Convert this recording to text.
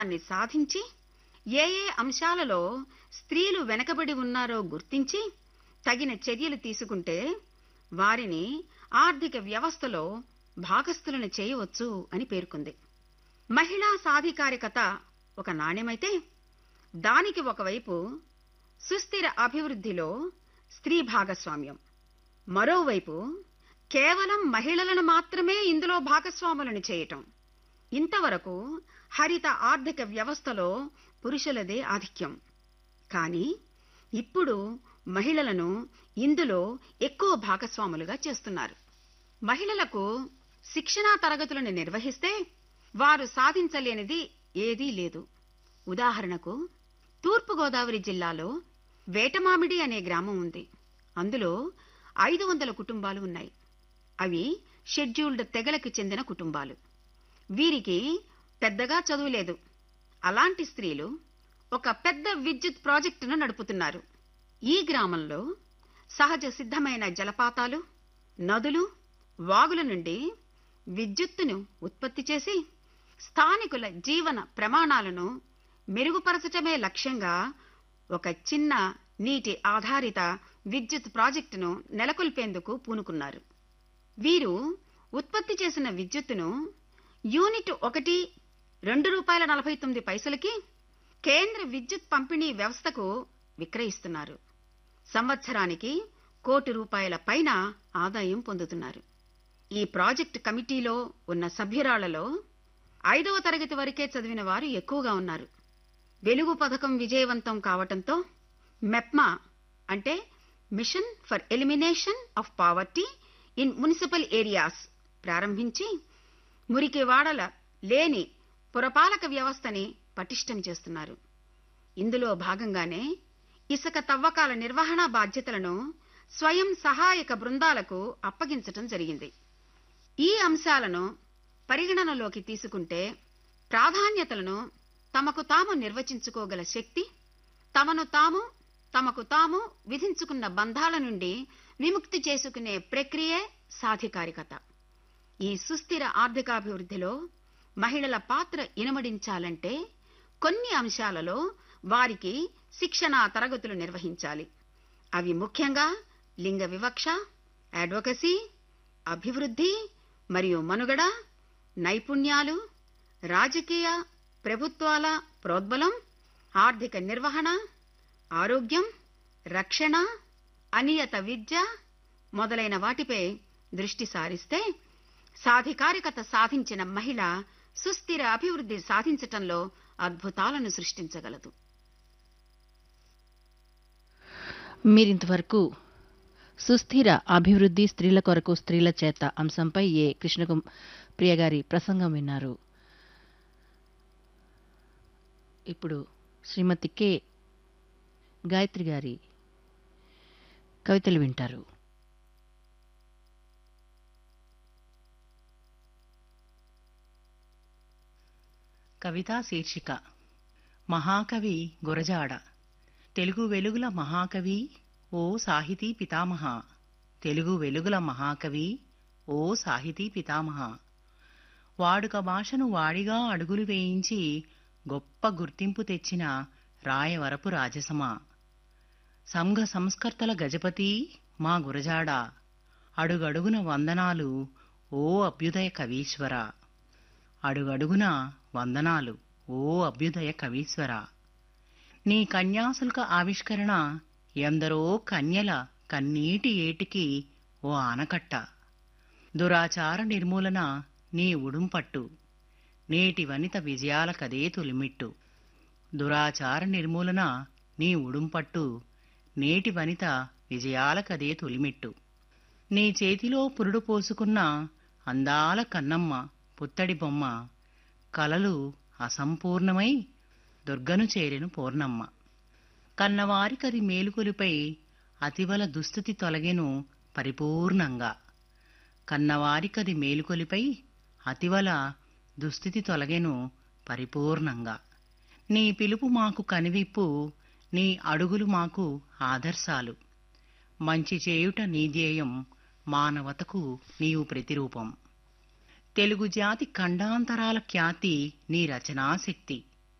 దాన్ని సాధించి ఏ ఏ అంశాలలో స్త్రీలు వెనకబడి ఉన్నారో గుర్తించి తగిన చర్యలు తీసుకుంటే వారిని ఆర్థిక వ్యవస్థలో భాగస్థులను చేయవచ్చు అని పేర్కొంది మహిళా సాధికారికత ఒక నాణ్యమైతే దానికి ఒకవైపు సుస్థిర అభివృద్ధిలో స్త్రీ భాగస్వామ్యం మరోవైపు కేవలం మహిళలను మాత్రమే ఇందులో భాగస్వాములను చేయటం ఇంతవరకు హరిత ఆర్థిక వ్యవస్థలో పురుషులదే ఆధిక్యం కానీ ఇప్పుడు మహిళలను ఇందులో ఎక్కువ భాగస్వాములుగా చేస్తున్నారు మహిళలకు శిక్షణా తరగతులను నిర్వహిస్తే వారు సాధించలేనిది ఏదీ లేదు ఉదాహరణకు తూర్పుగోదావరి జిల్లాలో వేటమామిడి అనే గ్రామం ఉంది అందులో ఐదు వందల కుటుంబాలు ఉన్నాయి అవి షెడ్యూల్డ్ తెగలకు చెందిన కుటుంబాలు వీరికి పెద్దగా చదువు లేదు అలాంటి స్త్రీలు ఒక పెద్ద విద్యుత్ ప్రాజెక్టును నడుపుతున్నారు ఈ గ్రామంలో సహజ సిద్ధమైన జలపాతాలు నదులు వాగుల నుండి విద్యుత్తును ఉత్పత్తి చేసి స్థానికుల జీవన ప్రమాణాలను మెరుగుపరచటమే లక్ష్యంగా ఒక చిన్న నీటి ఆధారిత విద్యుత్ ప్రాజెక్టును నెలకొల్పేందుకు పూనుకున్నారు వీరు ఉత్పత్తి చేసిన విద్యుత్తును యూనిట్ ఒకటి రెండు రూపాయల నలభై తొమ్మిది పైసలకి కేంద్ర విద్యుత్ పంపిణీ వ్యవస్థకు విక్రయిస్తున్నారు సంవత్సరానికి కోటి రూపాయల పైన ఆదాయం పొందుతున్నారు ఈ ప్రాజెక్ట్ కమిటీలో ఉన్న సభ్యురాళ్లలో ఐదవ తరగతి వరకే చదివిన వారు ఎక్కువగా ఉన్నారు వెలుగు పథకం విజయవంతం కావటంతో మెప్మా అంటే mission for elimination of poverty in municipal areas ప్రారంభించి మురికి వాడల లేని పురపాలక వ్యవస్థని పటిష్టం చేస్తున్నారు ఇందులో భాగంగానే ఇసుక తవ్వకాల నిర్వహణ బాధ్యతలను స్వయం సహాయక బృందాలకు అప్పగించటం జరిగింది ఈ అంశాలను పరిగణనలోకి తీసుకుంటే ప్రాధాన్యతలను తమకు తాము నిర్వచించుకోగల శక్తి తమను తాము తమకు తాము విధించుకున్న బంధాల నుండి విముక్తి చేసుకునే ప్రక్రియే సాధికారికత ఈ సుస్థిర ఆర్థికాభివృద్ధిలో మహిళల పాత్ర ఇనుమడించాలంటే కొన్ని అంశాలలో వారికి శిక్షణా తరగతులు నిర్వహించాలి అవి ముఖ్యంగా లింగ వివక్ష అడ్వకసీ అభివృద్ధి మరియు మనుగడ నైపుణ్యాలు రాజకీయ ప్రభుత్వాల ప్రోద్బలం ఆర్థిక నిర్వహణ ఆరోగ్యం రక్షణ అనియత విద్య మొదలైన వాటిపై దృష్టి సారిస్తే సాధికారికత సాధించిన మహిళ సుస్థిర అభివృద్ధి సాధించటంలో అద్భుతాలను సృష్టించగలదు మీరింతవరకు సుస్థిర అభివృద్ధి స్త్రీల కొరకు స్త్రీల చేత అంశంపై ఏ కృష్ణకు ప్రియ గారి ప్రసంగం విన్నారు ఇప్పుడు శ్రీమతి కె గాయత్రి గారి కవితలు వింటారు కవితా శీర్షిక మహాకవి గురజాడ తెలుగు వెలుగుల మహాకవి ఓ సాహితీ పితామహ తెలుగు వెలుగుల మహాకవి ఓ సాహితీ పితామహ వాడుక భాషను వాడిగా అడుగులు వేయించి గొప్ప గుర్తింపు తెచ్చిన రాయవరపు రాజసమా సంఘ సంస్కర్తల గజపతి మా గురజాడ అడుగడుగున వందనాలు ఓ అభ్యుదయ కవీశ్వర అడుగడుగున వందనాలు ఓ అభ్యుదయ కవీశ్వర నీ కన్యాశుల్క ఆవిష్కరణ ఎందరో కన్యల కన్నీటి ఏటికి ఓ ఆనకట్ట దురాచార నిర్మూలన నీ ఉడుంపట్టు నేటి వనిత విజయాల కదే తొలిమిట్టు దురాచార నిర్మూలన నీ ఉడుంపట్టు నేటి వనిత విజయాల కదే తొలిమిట్టు నీ చేతిలో పురుడు పోసుకున్న అందాల కన్నమ్మ పుత్తడి బొమ్మ కలలు అసంపూర్ణమై దుర్గను చేరెను పూర్ణమ్మ కన్నవారికరి మేలుకొలిపై అతివల దుస్థితి తొలగెను పరిపూర్ణంగా కన్నవారికది మేలుకొలిపై అతివల దుస్థితి తొలగెను పరిపూర్ణంగా నీ పిలుపు మాకు కనివిప్పు నీ అడుగులు మాకు ఆదర్శాలు మంచి చేయుట నీ ధ్యేయం మానవతకు నీవు ప్రతిరూపం తెలుగు జాతి ఖండాంతరాల ఖ్యాతి నీ రచనాశక్తి